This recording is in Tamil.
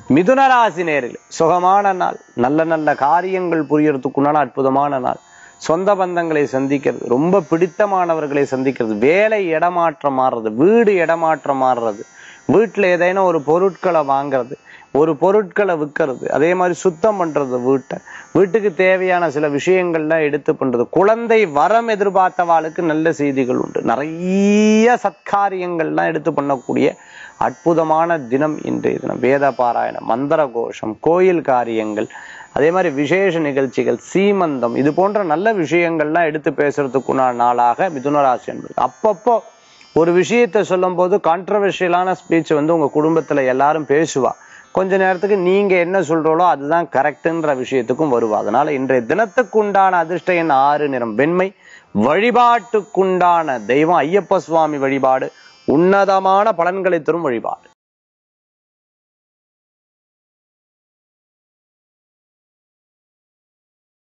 மிதுனராசி நேரில் சுகமான நாள் நல்ல நல்ல காரியங்கள் புரியறதுக்குண்டான அற்புதமான நாள் சொந்த பந்தங்களை சந்திக்கிறது ரொம்ப பிடித்தமானவர்களை சந்திக்கிறது வேலை இடமாற்றம் மாறுறது வீடு இடமாற்றம் மாறுறது வீட்டுல ஏதேனும் ஒரு பொருட்களை வாங்குறது ஒரு பொருட்களை விற்கிறது அதே மாதிரி சுத்தம் பண்றது வீட்டை வீட்டுக்கு தேவையான சில விஷயங்கள்லாம் எடுத்து பண்றது குழந்தை வரம் எதிர்பார்த்தவாளுக்கு நல்ல செய்திகள் உண்டு நிறைய சத்காரியங்கள்லாம் எடுத்து பண்ணக்கூடிய அற்புதமான தினம் இன்றைய தினம் வேத பாராயணம் மந்திர கோஷம் கோயில் காரியங்கள் அதே மாதிரி விசேஷ நிகழ்ச்சிகள் சீமந்தம் இது போன்ற நல்ல விஷயங்கள்லாம் எடுத்து பேசுறதுக்குண்டான நாளாக மிதுனராசி என்பது அப்பப்போ ஒரு விஷயத்தை சொல்லும் போது கான்ட்ரவர்ஷியலான ஸ்பீச் வந்து உங்க குடும்பத்துல எல்லாரும் பேசுவா கொஞ்ச நேரத்துக்கு நீங்க என்ன சொல்றோளோ அதுதான் கரெக்ட்ன்ற விஷயத்துக்கும் வருவா அதனால இன்றைய தினத்துக்குண்டான அதிர்ஷ்ட எண் ஆறு நிறம் வெண்மை வழிபாட்டுக்குண்டான தெய்வம் ஐயப்ப சுவாமி வழிபாடு உன்னதமான பலன்களை தரும் வழிபாடு